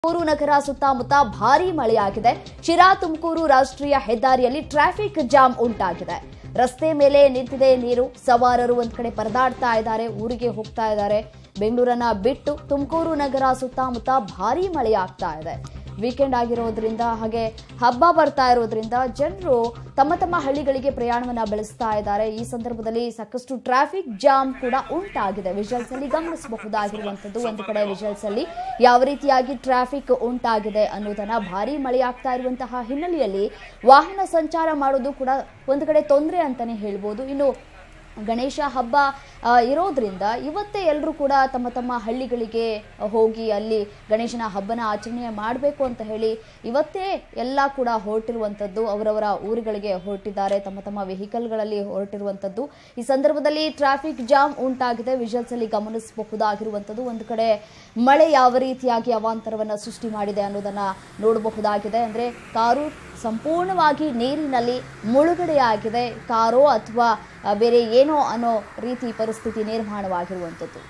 ತುಮಕೂರು ನಗರ ಸುತ್ತಮುತ್ತ ಭಾರೀ ಮಳೆಯಾಗಿದೆ ಶಿರಾ ತುಮಕೂರು ರಾಷ್ಟ್ರೀಯ ಹೆದ್ದಾರಿಯಲ್ಲಿ ಟ್ರಾಫಿಕ್ ಜಾಮ್ ಉಂಟಾಗಿದೆ ರಸ್ತೆ ಮೇಲೆ ನಿಂತಿದೆ ನೀರು ಸವಾರರು ಒಂದ್ ಕಡೆ ಪರದಾಡ್ತಾ ಇದ್ದಾರೆ ಊರಿಗೆ ಹೋಗ್ತಾ ಇದ್ದಾರೆ ಬೆಂಗಳೂರನ್ನ ಬಿಟ್ಟು ತುಮಕೂರು ನಗರ ಸುತ್ತಮುತ್ತ ಭಾರೀ ಮಳೆಯಾಗ್ತಾ ಇದೆ ವೀಕೆಂಡ್ ಆಗಿರೋದ್ರಿಂದ ಹಾಗೆ ಹಬ್ಬ ಬರ್ತಾ ಇರೋದ್ರಿಂದ ಜನರು ತಮ್ಮ ತಮ್ಮ ಹಳ್ಳಿಗಳಿಗೆ ಪ್ರಯಾಣವನ್ನ ಬೆಳೆಸ್ತಾ ಇದ್ದಾರೆ ಈ ಸಂದರ್ಭದಲ್ಲಿ ಸಾಕಷ್ಟು ಟ್ರಾಫಿಕ್ ಜಾಮ್ ಕೂಡ ಉಂಟಾಗಿದೆ ವಿಜುವಲ್ಸ್ ಅಲ್ಲಿ ಗಮನಿಸಬಹುದಾಗಿರುವಂತದ್ದು ಒಂದು ಕಡೆ ವಿಜುವಲ್ಸ್ ಅಲ್ಲಿ ಯಾವ ರೀತಿಯಾಗಿ ಟ್ರಾಫಿಕ್ ಉಂಟಾಗಿದೆ ಅನ್ನೋದನ್ನ ಭಾರಿ ಮಳೆಯಾಗ್ತಾ ಇರುವಂತಹ ಹಿನ್ನೆಲೆಯಲ್ಲಿ ವಾಹನ ಸಂಚಾರ ಮಾಡೋದು ಕೂಡ ಒಂದು ಕಡೆ ತೊಂದರೆ ಅಂತಾನೆ ಹೇಳ್ಬೋದು ಇನ್ನು ಗಣೇಶ ಹಬ್ಬ ಆ, ಇರೋದ್ರಿಂದ ಇವತ್ತೇ ಎಲ್ಲರೂ ಕೂಡ ತಮ್ಮ ತಮ್ಮ ಹಳ್ಳಿಗಳಿಗೆ ಹೋಗಿ ಅಲ್ಲಿ ಗಣೇಶನ ಹಬ್ಬನ ಆಚರಣೆ ಮಾಡಬೇಕು ಅಂತ ಹೇಳಿ ಇವತ್ತೇ ಎಲ್ಲ ಕೂಡ ಹೊರಟಿರುವಂಥದ್ದು ಅವರವರ ಊರುಗಳಿಗೆ ಹೊರಟಿದ್ದಾರೆ ತಮ್ಮ ತಮ್ಮ ವೆಹಿಕಲ್ಗಳಲ್ಲಿ ಹೊರಟಿರುವಂಥದ್ದು ಈ ಸಂದರ್ಭದಲ್ಲಿ ಟ್ರಾಫಿಕ್ ಜಾಮ್ ಉಂಟಾಗಿದೆ ವಿಜುವಲ್ಸ್ ಅಲ್ಲಿ ಗಮನಿಸಬಹುದಾಗಿರುವಂಥದ್ದು ಒಂದು ಕಡೆ ಮಳೆ ಯಾವ ರೀತಿಯಾಗಿ ಅವಾಂತರವನ್ನು ಸೃಷ್ಟಿ ಮಾಡಿದೆ ಅನ್ನೋದನ್ನ ನೋಡಬಹುದಾಗಿದೆ ಅಂದ್ರೆ ಕಾರು ಸಂಪೂರ್ಣವಾಗಿ ನೀರಿನಲ್ಲಿ ಮುಳುಗಡೆಯಾಗಿದೆ ಕಾರೋ ಅಥವಾ ಆ, ಬೇರೆ ಏನೋ ಅನ್ನೋ ರೀತಿ ಪರಿಸ್ಥಿತಿ ನಿರ್ಮಾಣವಾಗಿರುವಂಥದ್ದು